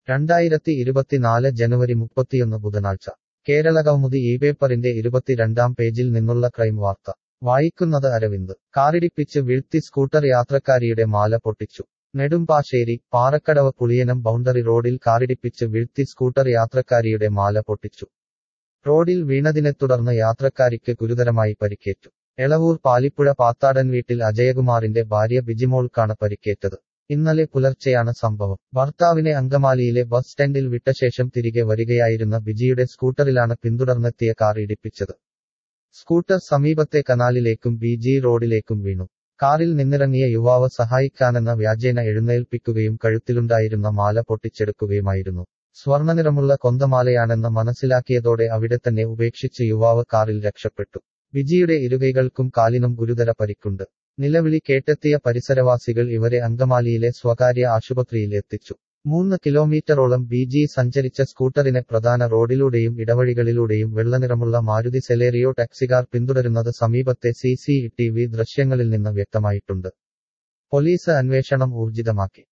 രണ്ടായിരത്തി ഇരുപത്തിനാല് ജനുവരി മുപ്പത്തിയൊന്ന് ബുധനാഴ്ച കേരളകൗമുദി ഈ പേപ്പറിന്റെ ഇരുപത്തിരണ്ടാം പേജിൽ നിന്നുള്ള ക്രൈം വാർത്ത വായിക്കുന്നത് അരവിന്ദ് കാറിടിപ്പിച്ച് വീഴ്ത്തി സ്കൂട്ടർ യാത്രക്കാരിയുടെ മാല പൊട്ടിച്ചു നെടുമ്പാശ്ശേരി പാറക്കടവ് പുളിയനം ബൗണ്ടറി റോഡിൽ കാറിടിപ്പിച്ച് വീഴ്ത്തി സ്കൂട്ടർ യാത്രക്കാരിയുടെ മാല പൊട്ടിച്ചു റോഡിൽ വീണതിനെ തുടർന്ന് യാത്രക്കാരിക്ക് ഗുരുതരമായി പരിക്കേറ്റു എളവൂർ പാലിപ്പുഴ പാത്താടൻ വീട്ടിൽ അജയകുമാറിന്റെ ഭാര്യ ബിജിമോൾക്കാണ് പരിക്കേറ്റത് ഇന്നലെ പുലർച്ചെയാണ് സംഭവം ഭർത്താവിനെ അങ്കമാലിയിലെ ബസ് സ്റ്റാൻഡിൽ വിട്ട ശേഷം തിരികെ വരികയായിരുന്ന ബിജിയുടെ സ്കൂട്ടറിലാണ് പിന്തുടർന്നെത്തിയ കാർ ഇടിപ്പിച്ചത് സ്കൂട്ടർ സമീപത്തെ കനാലിലേക്കും ബി ജി റോഡിലേക്കും വീണു കാറിൽ നിന്നിറങ്ങിയ യുവാവ് സഹായിക്കാനെന്ന വ്യാജേന എഴുന്നേൽപ്പിക്കുകയും കഴുത്തിലുണ്ടായിരുന്ന മാല പൊട്ടിച്ചെടുക്കുകയുമായിരുന്നു സ്വർണ്ണനിറമുള്ള കൊന്തമാലയാണെന്ന് മനസ്സിലാക്കിയതോടെ അവിടെ തന്നെ ഉപേക്ഷിച്ച് യുവാവ് കാറിൽ രക്ഷപ്പെട്ടു വിജിയുടെ ഇരുകൈകൾക്കും കാലിനും ഗുരുതര പരിക്കുണ്ട് നിലവിളി കേട്ടെത്തിയ പരിസരവാസികൾ ഇവരെ അങ്കമാലിയിലെ സ്വകാര്യ ആശുപത്രിയിൽ എത്തിച്ചു മൂന്ന് കിലോമീറ്ററോളം ബി ജി സഞ്ചരിച്ച സ്കൂട്ടറിനെ പ്രധാന റോഡിലൂടെയും ഇടവഴികളിലൂടെയും വെള്ളനിറമുള്ള മാരുതി സെലേറിയോ ടാക്സികാർ പിന്തുടരുന്നത് സമീപത്തെ സി സി ടി വി ദൃശ്യങ്ങളിൽ നിന്ന് വ്യക്തമായിട്ടുണ്ട് പോലീസ് അന്വേഷണം ഊർജിതമാക്കി